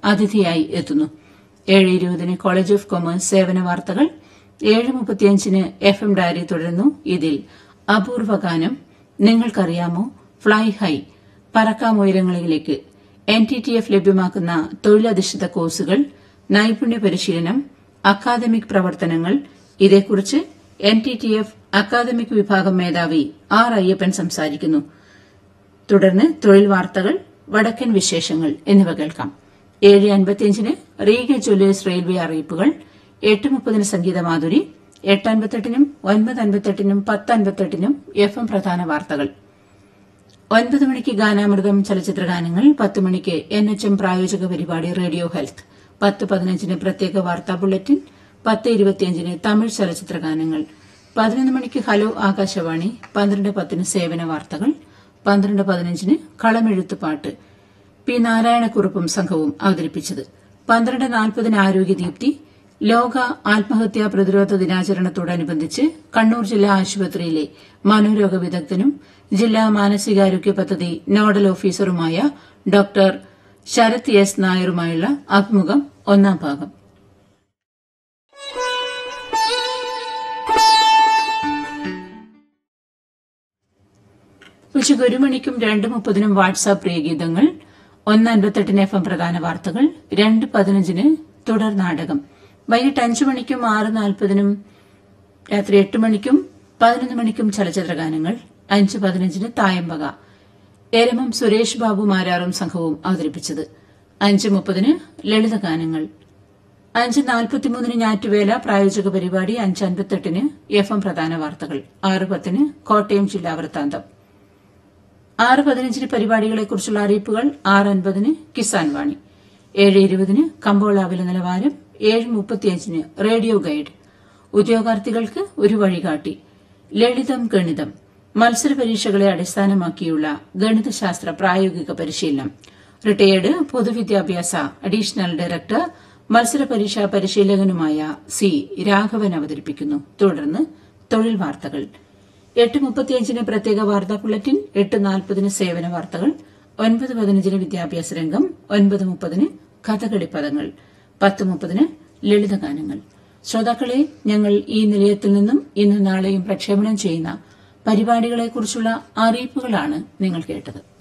അതിഥിയായി എത്തുന്നു ഏഴ് ഇരുപതിന് കോളേജ് ഓഫ് കൊമേഴ്സ് സേവന വാർത്തകൾ ഏഴ് മുപ്പത്തിയഞ്ചിന് എഫ് എം ഡയറി തുടരുന്നു ഇതിൽ അപൂർവ ഗാനം നിങ്ങൾക്കറിയാമോ ഫ്ളൈ ഹൈ പറക്കാം ഉയരങ്ങളിലേക്ക് എൻ ടി ടി എഫ് ലഭ്യമാക്കുന്ന തൊഴിലധിഷ്ഠിത കോഴ്സുകൾ നൈപുണ്യ പരിശീലനം അക്കാദമിക് പ്രവർത്തനങ്ങൾ ഇതേക്കുറിച്ച് N T T F academic വിഭാഗം മേധാവി ആർ അയ്യപ്പൻ സംസാരിക്കുന്നു തുടർന്ന് തൊഴിൽ വാർത്തകൾ വടക്കൻ വിശേഷങ്ങൾ എന്നിവ കേൾക്കാം ഏഴ് അൻപത്തിയഞ്ചിന് റീഗ ജ്വല്ലേഴ്സ് റെയിൽവേ അറിയിപ്പുകൾ എട്ട് മുപ്പതിന് സംഗീത മാധുരി എട്ട് അൻപത്തെട്ടിനും ഒൻപത് അൻപത്തെട്ടിനും പത്ത് അൻപത്തെട്ടിനും എഫ് എം പ്രധാന വാർത്തകൾ ഒൻപത് മണിക്ക് ഗാനാമൃതം ചലച്ചിത്ര ഗാനങ്ങൾ പത്ത് മണിക്ക് എൻ എച്ച് എം പ്രായോജക പരിപാടി റേഡിയോ ഹെൽത്ത് പത്ത് പതിനഞ്ചിന് പ്രത്യേക വാർത്താ ബുള്ളറ്റിൻ പത്ത് ഇരുപത്തിയഞ്ചിന് തമിഴ് ചലച്ചിത്ര ഗാനങ്ങൾ പതിനൊന്ന് മണിക്ക് ഹലോ ആകാശവാണി പന്ത്രണ്ട് പത്തിന് സേവന വാർത്തകൾ പന്ത്രണ്ട് പതിനഞ്ചിന് കളമെഴുത്ത് പാട്ട് പി നാരായണക്കുറുപ്പും സംഘവും അവതരിപ്പിച്ചത് പന്ത്രണ്ട് നാൽപ്പതിന് ആരോഗ്യദീപ്തി ലോക ആത്മഹത്യാ പ്രതിരോധ ദിനാചരണത്തോടനുബന്ധിച്ച് കണ്ണൂർ ജില്ലാ ആശുപത്രിയിലെ മനോരോഗ വിദഗ്ധനും ജില്ലാ മാനസികാരോഗ്യ പദ്ധതി നോഡൽ ഓഫീസറുമായ ഡോക്ടർ ശരത് എസ് നായരുമായുള്ള അഭിമുഖം ഒന്നാം ഭാഗം ഉച്ചയ്ക്ക് ഒരു മണിക്കും രണ്ട് മുപ്പതിനും വാട്സാപ്പ് പ്രിയഗീതങ്ങൾ ഒന്ന് അൻപത്തെട്ടിന് എഫ് എം പ്രധാന വാർത്തകൾ രണ്ട് പതിനഞ്ചിന് തുടർ നാടകം വൈകിട്ട് അഞ്ചു മണിക്കും ആറ് നാൽപ്പതിനും രാത്രി എട്ട് മണിക്കും പതിനൊന്ന് മണിക്കും ചലച്ചിത്ര ഗാനങ്ങൾ അഞ്ച് പതിനഞ്ചിന് തായമ്പക എരമം സുരേഷ് ബാബു മാരാറും സംഘവും അവതരിപ്പിച്ചത് അഞ്ച് മുപ്പതിന് ലളിതഗാനങ്ങൾ അഞ്ച് നാൽപ്പത്തിമൂന്നിന് ഞാറ്റുവേല പ്രായോജക പരിപാടി അഞ്ച് അൻപത്തെട്ടിന് എഫ് എം പ്രധാന വാർത്തകൾ ആറ് പത്തിന് കോട്ടയം ജില്ലാ വൃത്താന്തം ആറ് പതിനഞ്ചിന് പരിപാടികളെക്കുറിച്ചുള്ള അറിയിപ്പുകൾ ആറ് അൻപതിന് കിസാൻ വാണി ഏഴ് ഇരുപതിന് കമ്പോള വില നിലവാരം ഏഴ് മുപ്പത്തിയഞ്ചിന് റേഡിയോ ഗൈഡ് ഉദ്യോഗാർത്ഥികൾക്ക് ഒരു വഴികാട്ടി ലളിതം ഗണിതം മത്സര പരീക്ഷകളെ അടിസ്ഥാനമാക്കിയുള്ള ഗണിതശാസ്ത്ര പ്രായോഗിക പരിശീലനം റിട്ടയേർഡ് പൊതുവിദ്യാഭ്യാസ അഡീഷണൽ ഡയറക്ടർ മത്സര പരീക്ഷാ പരിശീലകനുമായ സി രാഘവൻ അവതരിപ്പിക്കുന്നു തുടർന്ന് തൊഴിൽ വാർത്തകൾ എട്ട് മുപ്പത്തിയഞ്ചിന് പ്രത്യേക വാർത്താ ബുള്ളറ്റിൻ എട്ട് നാൽപ്പതിന് സേവന വാർത്തകൾ ഒൻപത് പതിനഞ്ചിന് വിദ്യാഭ്യാസ രംഗം ഒൻപത് മുപ്പതിന് കഥകളി പദങ്ങൾ പത്ത് മുപ്പതിന് ലളിതഗാനങ്ങൾ ശ്രോതാക്കളെ ഞങ്ങൾ ഈ നിലയത്തിൽ നിന്നും ഇന്ന് നാളെയും പ്രക്ഷേപണം ചെയ്യുന്ന പരിപാടികളെക്കുറിച്ചുള്ള അറിയിപ്പുകളാണ് നിങ്ങൾ കേട്ടത്